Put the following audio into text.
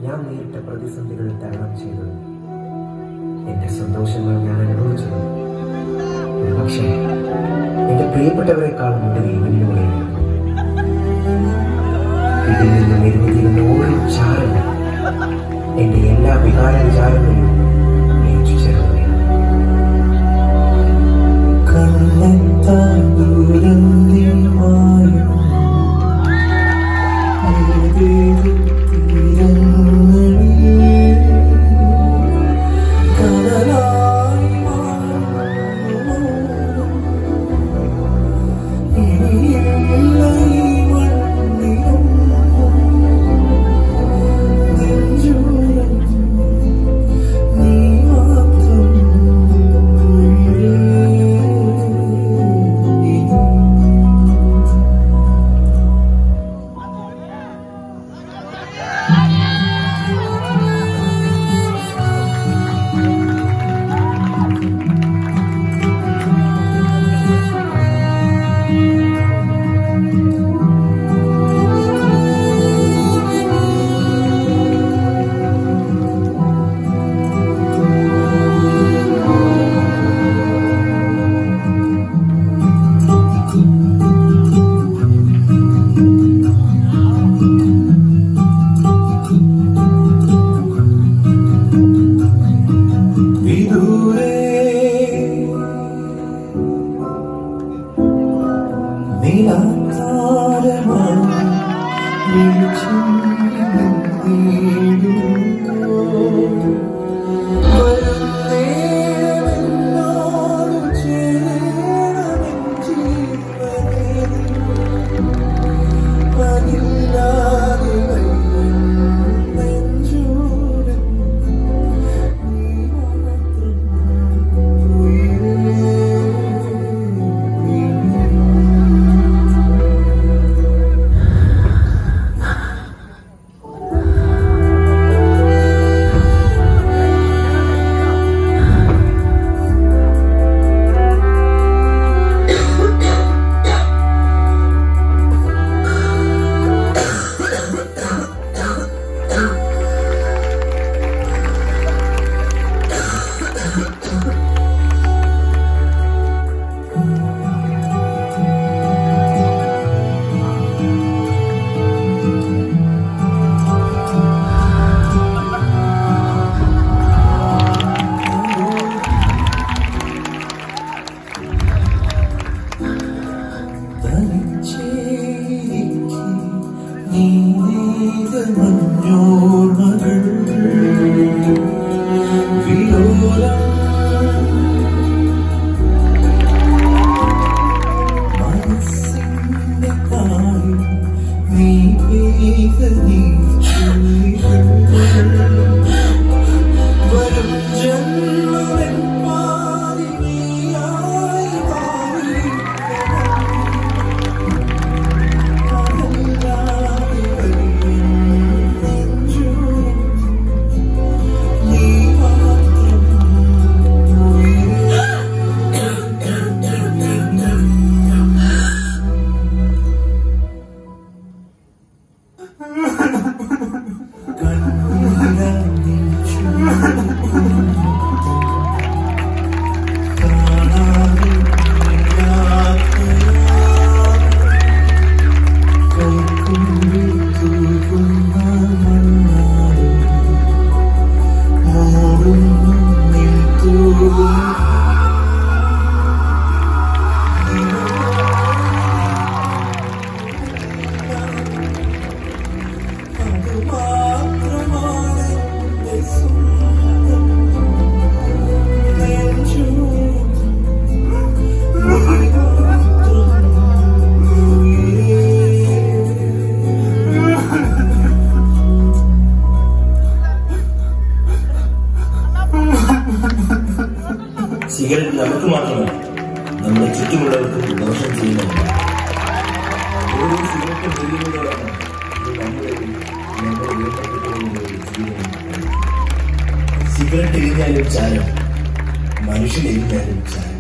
ഞാൻ നേരിട്ട പ്രതിസന്ധികൾ തരണം ചെയ്തത് എന്റെ സന്തോഷങ്ങൾ ഞാൻ അനുഭവിച്ചത് പക്ഷേ എന്റെ പ്രിയപ്പെട്ടവരെക്കാളും ഒടുവിൽ വെല്ലുവിളിയാണ് ഇതിൽ നിന്നും എഴുതിയിരുന്ന ഓരോ ചാരവും എന്റെ എല്ലാ വികാര വിചാരങ്ങളെയും ഏറ്റുചേർന്നവയാണ് കണ്ണെത്താൻ ദൂരം നീമായും ഏതേതോ തീരങ്ങളിൽ കടലായി മാറുന്നു. ഇനിയില്ല ഈ മണ്ണിലും നെഞ്ചോരം നീ മാത്രം ഉയരേ ഇതും വിദൂരേ നിലാകാരമാണ് വെളിച്ചം നീടുന്നു. വരും നേരമെന്നോടു ചേരണമെൻ ജീവനേ. അതില്ലാതെ വയ്യ നെഞ്ചോരം നീ മാത്രം ഉയരേ തനിച്ചേരിക്ക് നീതമഞ്ഞോർമകൾ വിലോലം മനസ്സിന്റെ കാര്യം നീ പെയ്ത നീർച്ചുഴികൾ വരും ജന്മമെൻ പാതി നീയായി മാറിക്കണം സിഗരറ്റ് നമുക്ക് മാത്രമല്ല നമ്മുടെ ചുറ്റുമുള്ളവർക്ക് ദോഷം ചെയ്യുന്നതാണ് ഓരോ സിഗരറ്റും ചെയ്യുന്നതോടൊപ്പം ഇത് നമ്മുടെയും നമ്മുടെ വീട്ടിലേക്ക് പോകുന്ന ഒരു ജീവനും സിഗരറ്റ് എരിഞ്ഞാലും ചാരം മനുഷ്യൻ എരിഞ്ഞാലും ചാരം